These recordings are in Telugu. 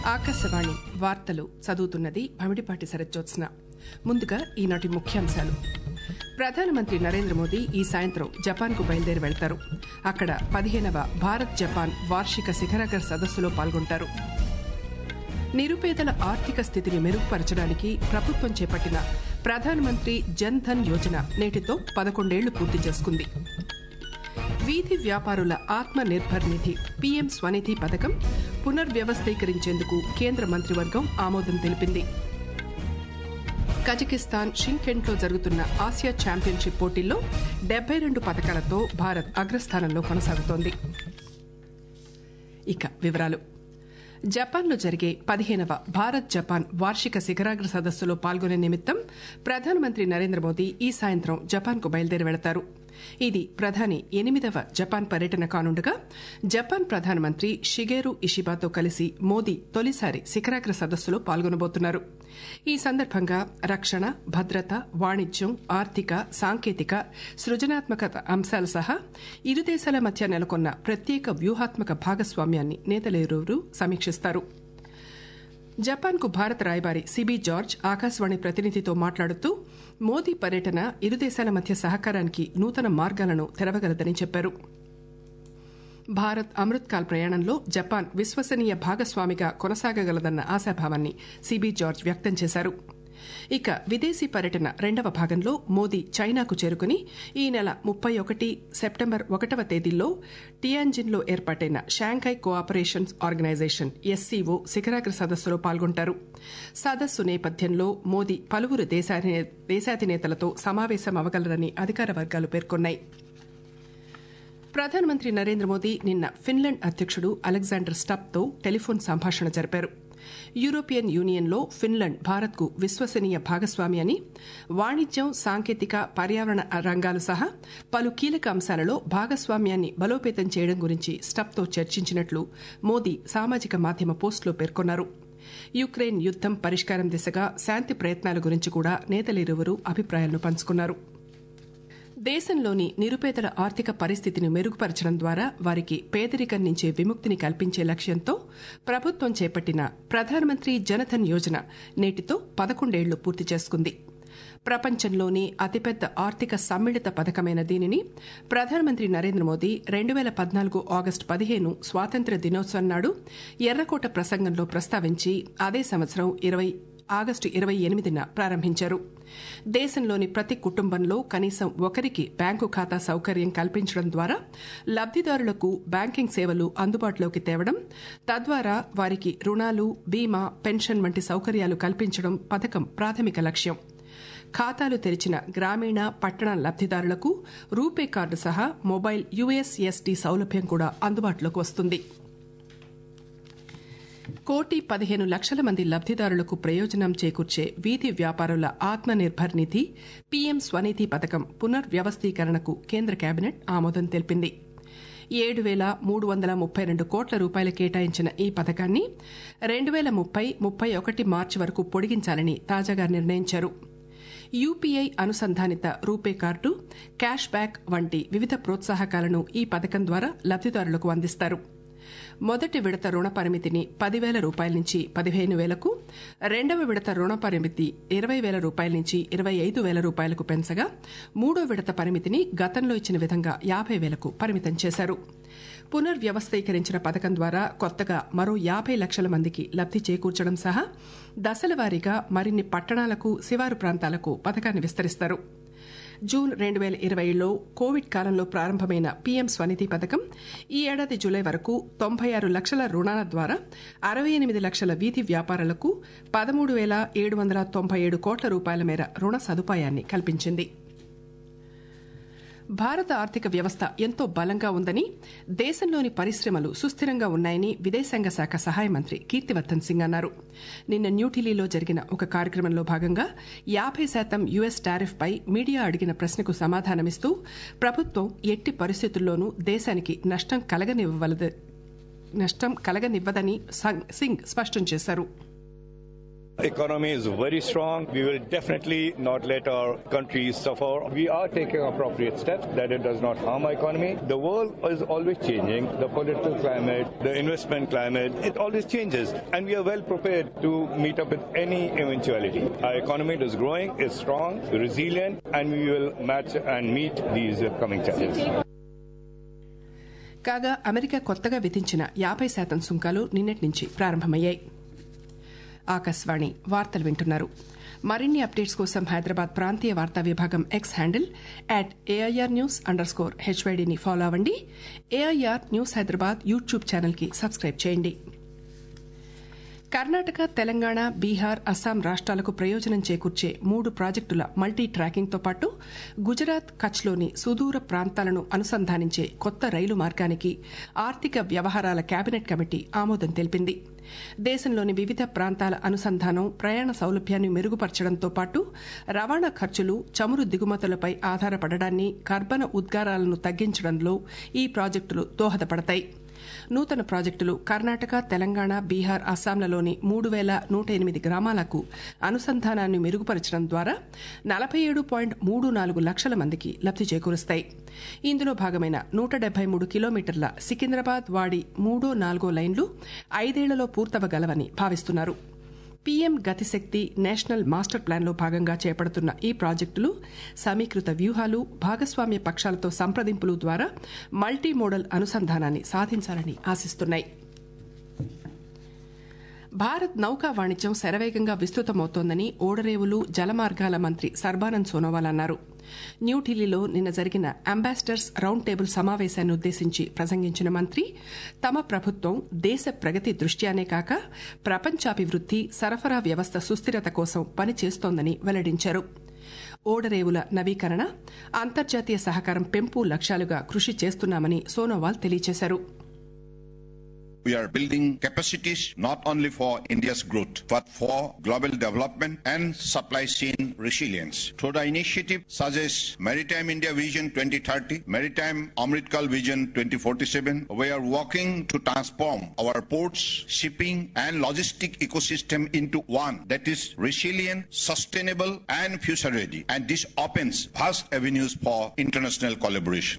ఆకాశవాణి వార్తలు చదువుతున్నది భమిడిపాటి శరజ్జోత్స్న ముందుగా ఈనాటి ముఖ్యాంశాలు ప్రధానమంత్రి నరేంద్ర మోదీ ఈ సాయంత్రం జపాన్కు బయలుదేరి వెళ్తారు అక్కడ పదిహేనవ భారత్ జపాన్ వార్షిక శిఖరాగ్ర సదస్సులో పాల్గొంటారు నిరుపేదల ఆర్థిక స్థితిని మెరుగుపరచడానికి ప్రభుత్వం చేపట్టిన ప్రధానమంత్రి జన్ ధన్ యోజన నేటితో పదకొండేళ్లు పూర్తి చేసుకుంది వీధి వ్యాపారుల ఆత్మ నిర్భర్ నిధి పీఎం స్వనిధి పథకం పునర్వ్యవస్థీకరించేందుకు కేంద్ర మంత్రివర్గం ఆమోదం తెలిపింది కజకిస్తాన్ షింకెంట్లో జరుగుతున్న ఆసియా ఛాంపియన్షిప్ పోటీల్లో డెబ్బై రెండు పథకాలతో భారత్ అగ్రస్థానంలో కొనసాగుతోంది ఇక వివరాలు జపాన్లో జరిగే పదిహేనవ భారత్ జపాన్ వార్షిక శిఖరాగ్ర సదస్సులో పాల్గొనే నిమిత్తం ప్రధానమంత్రి నరేంద్ర మోదీ ఈ సాయంత్రం జపాన్కు బయలుదేరి వెళతారు ఇది ప్రధాని ఎనిమిదవ జపాన్ పర్యటన కానుండగా జపాన్ ప్రధానమంత్రి షిగేరు ఇషిబాతో కలిసి మోదీ తొలిసారి శిఖరాగ్ర సదస్సులో పాల్గొనబోతున్నారు ఈ సందర్భంగా రక్షణ భద్రత వాణిజ్యం ఆర్థిక సాంకేతిక సృజనాత్మకత అంశాలు సహా ఇరు దేశాల మధ్య నెలకొన్న ప్రత్యేక వ్యూహాత్మక భాగస్వామ్యాన్ని నేతలిరువురు సమీక్షిస్తారు జపాన్కు భారత రాయబారి సిబి జార్జ్ ఆకాశవాణి ప్రతినిధితో మాట్లాడుతూ మోదీ పర్యటన ఇరు దేశాల మధ్య సహకారానికి నూతన మార్గాలను తెరవగలదని చెప్పారు భారత్ అమృత్ కాల్ ప్రయాణంలో జపాన్ విశ్వసనీయ భాగస్వామిగా కొనసాగగలదన్న ఆశాభావాన్ని సిబి జార్జ్ వ్యక్తం చేశారు ఇక విదేశీ పర్యటన రెండవ భాగంలో మోదీ చైనాకు చేరుకుని ఈ నెల ముప్పై ఒకటి సెప్టెంబర్ ఒకటవ తేదీల్లో టియాన్జిన్లో ఏర్పాటైన షాంఘై కోఆపరేషన్ ఆర్గనైజేషన్ ఎస్సీఓ శిఖరాగ్ర సదస్సులో పాల్గొంటారు సదస్సు నేపథ్యంలో మోదీ పలువురు దేశాధినేతలతో సమావేశం అవగలరని అధికార వర్గాలు పేర్కొన్నాయి ప్రధానమంత్రి నరేంద్ర మోదీ నిన్న ఫిన్లాండ్ అధ్యకుడు అలెగ్జాండర్ స్టబ్తో టెలిఫోన్ సంభాషణ జరిపారు యూరోపియన్ యూనియన్లో ఫిన్లాండ్ భారత్కు విశ్వసనీయ భాగస్వామి అని వాణిజ్యం సాంకేతిక పర్యావరణ రంగాలు సహా పలు కీలక అంశాలలో భాగస్వామ్యాన్ని బలోపేతం చేయడం గురించి స్టబ్తో చర్చించినట్లు మోదీ సామాజిక మాధ్యమ పోస్టులో పేర్కొన్నారు యుక్రెయిన్ యుద్దం పరిష్కారం దిశగా శాంతి ప్రయత్నాల గురించి కూడా నేతలిరువురు అభిప్రాయాలను పంచుకున్నారు దేశంలోని నిరుపేదల ఆర్థిక పరిస్థితిని మెరుగుపరచడం ద్వారా వారికి పేదరికం నుంచే విముక్తిని కల్పించే లక్ష్యంతో ప్రభుత్వం చేపట్టిన ప్రధానమంత్రి జనధన్ యోజన నేటితో పదకొండేళ్లు పూర్తి చేసుకుంది ప్రపంచంలోని అతిపెద్ద ఆర్థిక సమ్మిళిత పథకమైన దీనిని ప్రధానమంత్రి నరేంద్ర మోదీ రెండు వేల పద్నాలుగు ఆగస్టు పదిహేను స్వాతంత్ర్య దినోత్సవం నాడు ఎర్రకోట ప్రసంగంలో ప్రస్తావించి అదే సంవత్సరం ఇరవై ఆగస్టు ఇరవై ఎనిమిదిన ప్రారంభించారు దేశంలోని ప్రతి కుటుంబంలో కనీసం ఒకరికి బ్యాంకు ఖాతా సౌకర్యం కల్పించడం ద్వారా లబ్దిదారులకు బ్యాంకింగ్ సేవలు అందుబాటులోకి తేవడం తద్వారా వారికి రుణాలు బీమా పెన్షన్ వంటి సౌకర్యాలు కల్పించడం పథకం ప్రాథమిక లక్ష్యం ఖాతాలు తెరిచిన గ్రామీణ పట్టణ లబ్దిదారులకు రూపే కార్డు సహా మొబైల్ యుఎస్ఎస్డి సౌలభ్యం కూడా అందుబాటులోకి వస్తుంది కోటి పదిహేను లక్షల మంది లబ్దిదారులకు ప్రయోజనం చేకూర్చే వీధి వ్యాపారుల ఆత్మ నిర్భర్ నిధి పీఎం స్వనిధి పథకం పునర్వ్యవస్థీకరణకు కేంద్ర కేబినెట్ ఆమోదం తెలిపింది ఏడు వేల మూడు వందల ముప్పై రెండు కోట్ల రూపాయలు కేటాయించిన ఈ పథకాన్ని రెండు వేల ముప్పై ముప్పై ఒకటి మార్చి వరకు పొడిగించాలని తాజాగా నిర్ణయించారు యూపీఐ అనుసంధానిత రూపే కార్డు క్యాష్ బ్యాక్ వంటి వివిధ ప్రోత్సాహకాలను ఈ పథకం ద్వారా లబ్దిదారులకు అందిస్తారు మొదటి విడత రుణ పరిమితిని పదివేల రూపాయల నుంచి పదిహేను వేలకు రెండవ విడత రుణ పరిమితి ఇరవై వేల రూపాయల నుంచి ఇరవై ఐదు వేల రూపాయలకు పెంచగా మూడో విడత పరిమితిని గతంలో ఇచ్చిన విధంగా యాభై వేలకు పరిమితం చేశారు పునర్వ్యవస్థీకరించిన పథకం ద్వారా కొత్తగా మరో యాభై లక్షల మందికి లబ్ది చేకూర్చడం సహా దశల వారీగా మరిన్ని పట్టణాలకు శివారు ప్రాంతాలకు పథకాన్ని విస్తరిస్తారు జూన్ రెండు వేల ఇరవైలో కోవిడ్ కాలంలో ప్రారంభమైన పీఎం స్వనిధి పథకం ఈ ఏడాది జూలై వరకు తొంభై ఆరు లక్షల రుణాల ద్వారా అరవై ఎనిమిది లక్షల వీధి వ్యాపారాలకు పదమూడు వేల ఏడు వందల తొంభై ఏడు కోట్ల రూపాయల మేర రుణ సదుపాయాన్ని కల్పించింది భారత ఆర్థిక వ్యవస్థ ఎంతో బలంగా ఉందని దేశంలోని పరిశ్రమలు సుస్థిరంగా ఉన్నాయని విదేశాంగ శాఖ సహాయ మంత్రి కీర్తివర్ధన్ సింగ్ అన్నారు నిన్న న్యూఢిల్లీలో జరిగిన ఒక కార్యక్రమంలో భాగంగా యాభై శాతం యుఎస్ టారిఫ్ పై మీడియా అడిగిన ప్రశ్నకు సమాధానమిస్తూ ప్రభుత్వం ఎట్టి పరిస్థితుల్లోనూ దేశానికి నష్టం కలగనివ్వవలదు నష్టం కలగనివ్వదని సింగ్ స్పష్టం చేశారు Economy is very strong. We will definitely not let our country suffer. We are taking appropriate steps that it does not harm our economy. The world is always changing. The political climate, the investment climate, it always changes. And we are well prepared to meet up with any eventuality. Our economy is growing, is strong, resilient, and we will match and meet these coming challenges. కాగా అమెరికా కొత్తగా విధించిన యాభై శాతం సుంకాలు నిన్నటి నుంచి ప్రారంభమయ్యాయి ఆకాశవాణి వార్తలు వింటున్నారు మరిన్ని అప్డేట్స్ కోసం హైదరాబాద్ ప్రాంతీయ వార్తా విభాగం X handle at AIR news underscore హెచ్వైడీని ఫాలో అవ్వండి ఏఐఆర్ న్యూస్ హైదరాబాద్ యూట్యూబ్ ఛానల్కి సబ్స్క్రైబ్ చేయండి కర్ణాటక తెలంగాణ బీహార్ అస్సాం రాష్ట్రాలకు ప్రయోజనం చేకూర్చే మూడు ప్రాజెక్టుల మల్టీ ట్రాకింగ్తో పాటు గుజరాత్ కచ్లోని సుదూర ప్రాంతాలను అనుసంధానించే కొత్త రైలు మార్గానికి ఆర్థిక వ్యవహారాల కేబినెట్ కమిటీ ఆమోదం తెలిపింది దేశంలోని వివిధ ప్రాంతాల అనుసంధానం ప్రయాణ సౌలభ్యాన్ని మెరుగుపరచడంతో పాటు రవాణా ఖర్చులు చమురు దిగుమతులపై ఆధారపడడాన్ని కర్బన ఉద్గారాలను తగ్గించడంలో ఈ ప్రాజెక్టులు దోహదపడతాయి నూతన ప్రాజెక్టులు కర్ణాటక తెలంగాణ బీహార్ అస్సాంలలోని మూడు వేల నూట ఎనిమిది గ్రామాలకు అనుసంధానాన్ని మెరుగుపరచడం ద్వారా నలభై ఏడు పాయింట్ మూడు నాలుగు లక్షల మందికి లబ్ది చేకూరుస్తాయి ఇందులో భాగమైన నూట డెబ్బై మూడు కిలోమీటర్ల సికింద్రాబాద్ వాడి మూడో నాలుగో లైన్లు ఐదేళ్లలో పూర్తవగలవని భావిస్తున్నారు పీఎం గతిశక్తి నేషనల్ మాస్టర్ ప్లాన్లో భాగంగా చేపడుతున్న ఈ ప్రాజెక్టులు సమీకృత వ్యూహాలు భాగస్వామ్య పక్షాలతో సంప్రదింపులు ద్వారా మల్టీ మోడల్ అనుసంధానాన్ని సాధించాలని ఆశిస్తున్నాయి భారత్ నౌకా వాణిజ్యం శరవేగంగా విస్తృతమవుతోందని ఓడరేవులు జలమార్గాల మంత్రి సర్బానంద్ సోనోవాల్ అన్నారు న్యూఢిల్లీలో నిన్న జరిగిన అంబాసిడర్స్ రౌండ్ టేబుల్ సమావేశాన్ని ఉద్దేశించి ప్రసంగించిన మంత్రి తమ ప్రభుత్వం దేశ ప్రగతి దృష్ట్యానే కాక ప్రపంచాభివృద్ది సరఫరా వ్యవస్థ సుస్థిరత కోసం పనిచేస్తోందని వెల్లడించారు ఓడరేవుల నవీకరణ అంతర్జాతీయ సహకారం పెంపు లక్ష్యాలుగా కృషి చేస్తున్నామని సోనోవాల్ తెలియజేశారు We are building capacities not only for India's growth, but for global development and supply chain resilience. Through the initiative such as Maritime India Vision 2030, Maritime Amritkal Vision 2047, we are working to transform our ports, shipping and logistic ecosystem into one that is resilient, sustainable and future ready. And this opens vast avenues for international collaboration.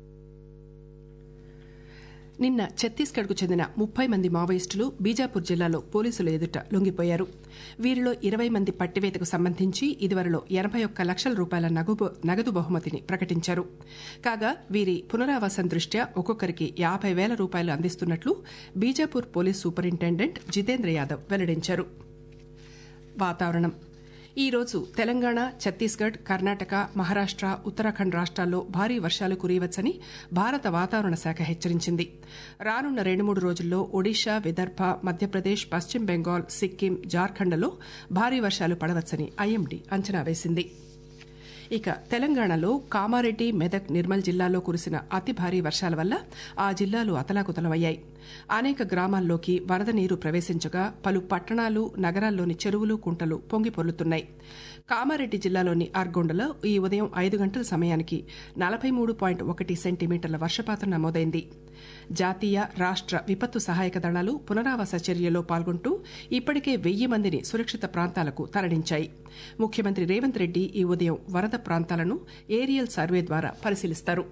నిన్న ఛత్తీస్గఢ్కు చెందిన ముప్పై మంది మావోయిస్టులు బీజాపూర్ జిల్లాలో పోలీసుల ఎదుట లొంగిపోయారు వీరిలో ఇరవై మంది పట్టివేతకు సంబంధించి ఇదివరలో ఎనభై ఒక్క లక్షల రూపాయల నగదు బహుమతిని ప్రకటించారు కాగా వీరి పునరావాసం దృష్ట్యా ఒక్కొక్కరికి యాభై వేల రూపాయలు అందిస్తున్నట్లు బీజాపూర్ పోలీస్ సూపరింటెండెంట్ జితేంద్ర యాదవ్ వెల్లడించారు వాతావరణం ఈ రోజు తెలంగాణ ఛత్తీస్గఢ్ కర్ణాటక మహారాష్ట ఉత్తరాఖండ్ రాష్ట్రాల్లో భారీ వర్షాలు కురియవచ్చని భారత వాతావరణ శాఖ హెచ్చరించింది రానున్న రెండు మూడు రోజుల్లో ఒడిషా విదర్భ మధ్యప్రదేశ్ పశ్చిమ బెంగాల్ సిక్కిం జార్ఖండ్లలో భారీ వర్షాలు పడవచ్చని ఐఎండీ అంచనా వేసింది ఇక తెలంగాణలో కామారెడ్డి మెదక్ నిర్మల్ జిల్లాల్లో కురిసిన అతి భారీ వర్షాల వల్ల ఆ జిల్లాలు అతలాకుతలమయ్యాయి అనేక గ్రామాల్లోకి వరద నీరు ప్రవేశించగా పలు పట్టణాలు నగరాల్లోని చెరువులు కుంటలు పొంగి పొర్లుతున్నాయి కామారెడ్డి జిల్లాలోని అర్గొండలో ఈ ఉదయం ఐదు గంటల సమయానికి నలభై మూడు పాయింట్ ఒకటి సెంటీమీటర్ల వర్షపాతం నమోదైంది జాతీయ రాష్ట విపత్తు సహాయక దళాలు పునరావాస చర్యలో పాల్గొంటూ ఇప్పటికే వెయ్యి మందిని సురక్షిత ప్రాంతాలకు తరలించాయి ముఖ్యమంత్రి రేవంత్ రెడ్డి ఈ ఉదయం వరద ప్రాంతాలను ఏరియల్ సర్వే ద్వారా పరిశీలిస్తారు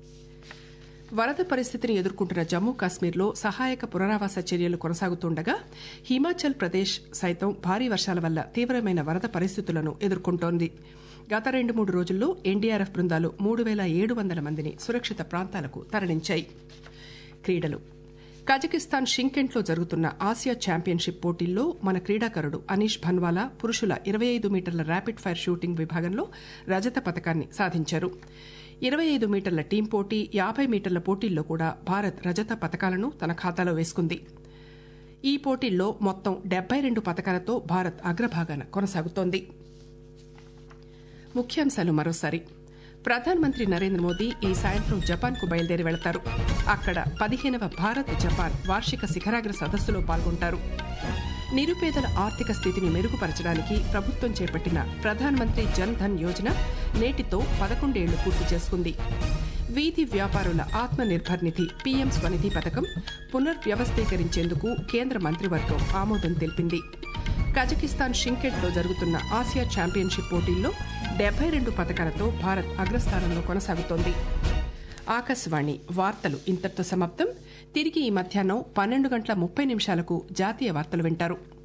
వరద పరిస్థితిని ఎదుర్కొంటున్న జమ్మూ కాశ్మీర్లో సహాయక పునరావాస చర్యలు కొనసాగుతుండగా హిమాచల్ ప్రదేశ్ సైతం భారీ వర్షాల వల్ల తీవ్రమైన వరద పరిస్థితులను ఎదుర్కొంటోంది గత రెండు మూడు రోజుల్లో ఎన్డీఆర్ఎఫ్ బృందాలు మూడు వేల ఏడు వందల మందిని సురక్షిత ప్రాంతాలకు తరలించాయి క్రీడలు కజకిస్తాన్ షింకెంట్లో జరుగుతున్న ఆసియా ఛాంపియన్షిప్ పోటీల్లో మన క్రీడాకారుడు అనీష్ భన్వాలా పురుషుల ఇరవై ఐదు మీటర్ల ర్యాపిడ్ ఫైర్ షూటింగ్ విభాగంలో రజత పథకాన్ని సాధించారు ఇరవై ఐదు మీటర్ల టీం పోటీ యాభై మీటర్ల పోటీల్లో కూడా భారత్ రజత పథకాలను తన ఖాతాలో వేసుకుంది ఈ పోటీల్లో మొత్తం డెబ్బై రెండు పథకాలతో భారత్ అగ్రభాగాన కొనసాగుతోంది ముఖ్యాంశాలు మరోసారి ప్రధానమంత్రి నరేంద్ర మోదీ ఈ సాయంత్రం జపాన్ కు బయలుదేరి వెళతారు అక్కడ పదిహేనవ భారత్ జపాన్ వార్షిక శిఖరాగ్ర సదస్సులో పాల్గొంటారు నిరుపేదల ఆర్థిక స్థితిని మెరుగుపరచడానికి ప్రభుత్వం చేపట్టిన ప్రధానమంత్రి జన్ ధన్ యోజన నేటితో పదకొండేళ్లు పూర్తి చేసుకుంది వీధి వ్యాపారుల ఆత్మ నిర్భర్ నిధి పీఎం స్వనిధి పథకం పునర్వ్యవస్థీకరించేందుకు కేంద్ర మంత్రివర్గం ఆమోదం తెలిపింది కజకిస్తాన్ షింకెట్లో జరుగుతున్న ఆసియా ఛాంపియన్షిప్ పోటీల్లో డెబ్బై రెండు పథకాలతో భారత్ అగ్రస్థానంలో కొనసాగుతోంది ఆకాశవాణి వార్తలు ఇంతటితో సమాప్తం తిరిగి ఈ మధ్యాహ్నం పన్నెండు గంటల ముప్పై నిమిషాలకు జాతీయ వార్తలు వింటారు